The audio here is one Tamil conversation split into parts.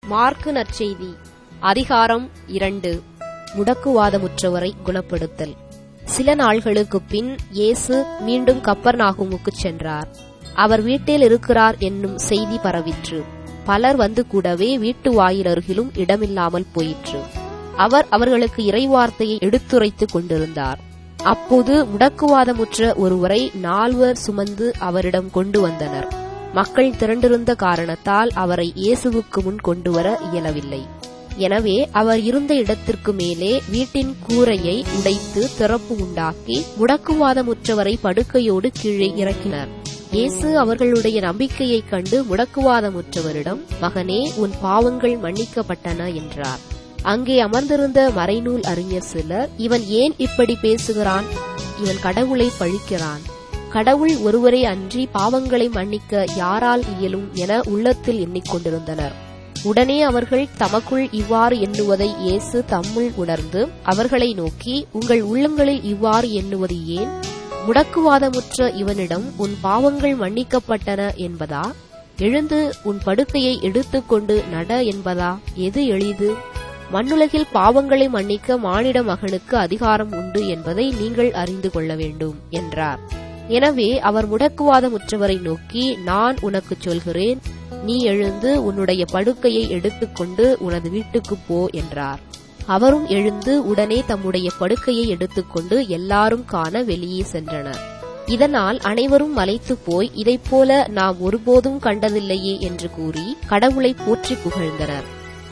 மார்க்கு நற்செய்தி அதிகாரம் இரண்டு முடக்குவாதமுற்றவரை குணப்படுத்தல் சில நாள்களுக்குப் பின் இயேசு மீண்டும் கப்பர்நாகுமுக்குச் சென்றார் அவர் வீட்டில் இருக்கிறார் என்னும் செய்தி பரவிற்று பலர் வந்து கூடவே வீட்டு வாயிலருகிலும் இடமில்லாமல் போயிற்று அவர் அவர்களுக்கு இறைவார்த்தையை எடுத்துரைத்துக் கொண்டிருந்தார் அப்போது முடக்குவாதமுற்ற ஒருவரை நால்வர் சுமந்து அவரிடம் கொண்டு வந்தனர் மக்கள் திரண்டிருந்த காரணத்தால் அவரை இயேசுவுக்கு முன் கொண்டுவர இயலவில்லை எனவே அவர் இருந்த இடத்திற்கு மேலே வீட்டின் கூரையை உடைத்து திறப்பு உண்டாக்கி முடக்குவாதமுற்றவரை படுக்கையோடு கீழே இறக்கினர் இயேசு அவர்களுடைய நம்பிக்கையைக் கண்டு முடக்குவாதமுற்றவரிடம் மகனே உன் பாவங்கள் மன்னிக்கப்பட்டன என்றார் அங்கே அமர்ந்திருந்த மறைநூல் அறிஞர் சிலர் இவன் ஏன் இப்படி பேசுகிறான் இவன் கடவுளை பழிக்கிறான் கடவுள் ஒருவரே அன்றி பாவங்களை மன்னிக்க யாரால் இயலும் என உள்ளத்தில் எண்ணிக்கொண்டிருந்தனர் உடனே அவர்கள் தமக்குள் இவ்வாறு எண்ணுவதை இயேசு தம்முள் உணர்ந்து அவர்களை நோக்கி உங்கள் உள்ளங்களில் இவ்வாறு எண்ணுவது ஏன் முடக்குவாதமுற்ற இவனிடம் உன் பாவங்கள் மன்னிக்கப்பட்டன என்பதா எழுந்து உன் படுக்கையை எடுத்துக்கொண்டு நட என்பதா எது எளிது மண்ணுலகில் பாவங்களை மன்னிக்க மானிட மகனுக்கு அதிகாரம் உண்டு என்பதை நீங்கள் அறிந்து கொள்ள வேண்டும் என்றார் எனவே அவர் முடக்குவாதமுற்றவரை நோக்கி நான் உனக்கு சொல்கிறேன் நீ எழுந்து உன்னுடைய படுக்கையை எடுத்துக்கொண்டு உனது வீட்டுக்குப் போ என்றார் அவரும் எழுந்து உடனே தம்முடைய படுக்கையை எடுத்துக்கொண்டு எல்லாரும் காண வெளியே சென்றனர் இதனால் அனைவரும் மலைத்து போய் இதைப்போல நாம் ஒருபோதும் கண்டதில்லையே என்று கூறி கடவுளை போற்றி புகழ்ந்தனர்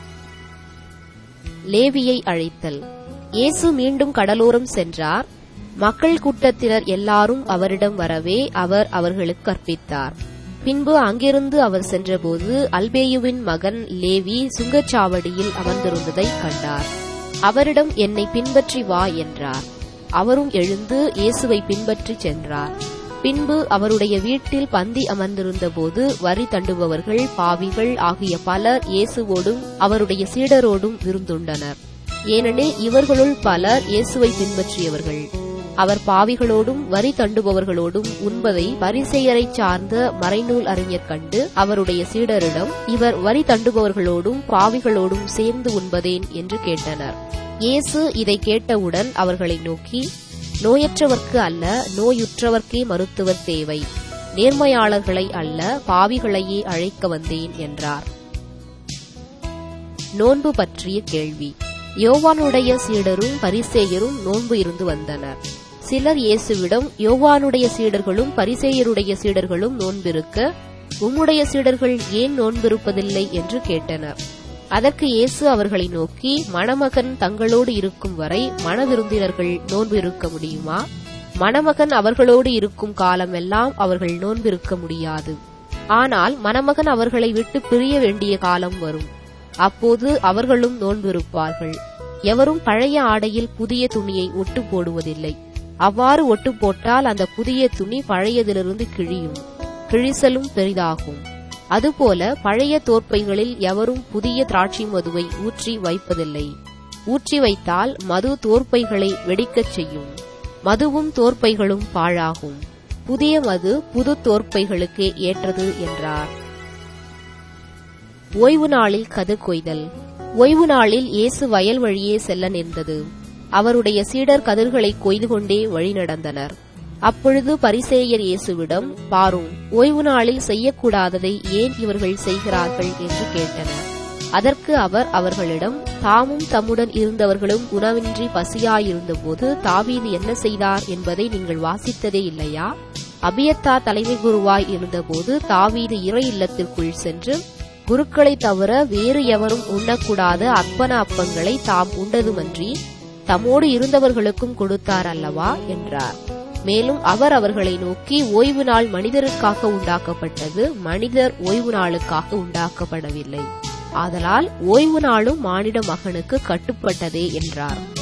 லேவியை அழைத்தல் இயேசு மீண்டும் கடலோரம் சென்றார் மக்கள் கூட்டத்தினர் எல்லாரும் அவரிடம் வரவே அவர் அவர்களுக்கு கற்பித்தார் பின்பு அங்கிருந்து அவர் சென்றபோது அல்பேயுவின் மகன் லேவி சுங்கச்சாவடியில் அமர்ந்திருந்ததை கண்டார் அவரிடம் என்னை பின்பற்றி வா என்றார் அவரும் எழுந்து இயேசுவை பின்பற்றி சென்றார் பின்பு அவருடைய வீட்டில் பந்தி அமர்ந்திருந்தபோது வரி தண்டுபவர்கள் பாவிகள் ஆகிய பலர் இயேசுவோடும் அவருடைய சீடரோடும் விருந்துண்டனர் ஏனெனில் இவர்களுள் பலர் இயேசுவை பின்பற்றியவர்கள் அவர் பாவிகளோடும் வரி தண்டுபவர்களோடும் உண்பதை பரிசெயரை சார்ந்த மறைநூல் அறிஞர் கண்டு அவருடைய சீடரிடம் இவர் வரி தண்டுபவர்களோடும் பாவிகளோடும் சேர்ந்து உண்பதேன் என்று கேட்டனர் இயேசு இதை கேட்டவுடன் அவர்களை நோக்கி நோயற்றவர்க்கு அல்ல நோயுற்றவர்க்கே மருத்துவர் தேவை நேர்மையாளர்களை அல்ல பாவிகளையே அழைக்க வந்தேன் என்றார் நோன்பு பற்றிய கேள்வி யோவானுடைய சீடரும் பரிசேயரும் நோன்பு இருந்து வந்தனர் சிலர் இயேசுவிடம் யோவானுடைய சீடர்களும் பரிசேயருடைய சீடர்களும் நோன்பிருக்க உம்முடைய சீடர்கள் ஏன் நோன்பிருப்பதில்லை என்று கேட்டனர் அதற்கு இயேசு அவர்களை நோக்கி மணமகன் தங்களோடு இருக்கும் வரை மணவிருந்தினர்கள் நோன்பு இருக்க முடியுமா மணமகன் அவர்களோடு இருக்கும் காலமெல்லாம் அவர்கள் நோன்பிருக்க முடியாது ஆனால் மணமகன் அவர்களை விட்டு பிரிய வேண்டிய காலம் வரும் அப்போது அவர்களும் நோன்பிருப்பார்கள் எவரும் பழைய ஆடையில் புதிய துணியை ஒட்டு போடுவதில்லை அவ்வாறு ஒட்டு போட்டால் அந்த புதிய துணி பழையதிலிருந்து கிழியும் கிழிசலும் பெரிதாகும் அதுபோல பழைய தோற்பைகளில் எவரும் புதிய திராட்சை மதுவை ஊற்றி வைப்பதில்லை ஊற்றி வைத்தால் மது தோற்பைகளை வெடிக்கச் செய்யும் மதுவும் தோற்பைகளும் பாழாகும் புதிய மது புது தோற்பைகளுக்கே ஏற்றது என்றார் ஓய்வு நாளில் கதிர் கொய்தல் ஓய்வு நாளில் இயேசு வயல் வழியே செல்ல நேர்ந்தது அவருடைய சீடர் கதிர்களை கொய்து கொண்டே வழி நடந்தனர் அப்பொழுது பரிசேயர் இயேசுவிடம் பாரும் ஓய்வு நாளில் செய்யக்கூடாததை ஏன் இவர்கள் செய்கிறார்கள் என்று கேட்டனர் அதற்கு அவர் அவர்களிடம் தாமும் தம்முடன் இருந்தவர்களும் உணவின்றி பசியாயிருந்தபோது தாவீது என்ன செய்தார் என்பதை நீங்கள் வாசித்ததே இல்லையா அபியத்தா தலைமை குருவாய் இருந்தபோது தாவீது இறை இல்லத்திற்குள் சென்று குருக்களை தவிர வேறு எவரும் உண்ணக்கூடாத அர்ப்பண அப்பங்களை தாம் உண்டதுமன்றி தம்மோடு இருந்தவர்களுக்கும் கொடுத்தார் அல்லவா என்றார் மேலும் அவர் அவர்களை நோக்கி ஓய்வு நாள் மனிதருக்காக உண்டாக்கப்பட்டது மனிதர் ஓய்வு நாளுக்காக உண்டாக்கப்படவில்லை ஆதலால் ஓய்வு நாளும் மானிட மகனுக்கு கட்டுப்பட்டதே என்றார்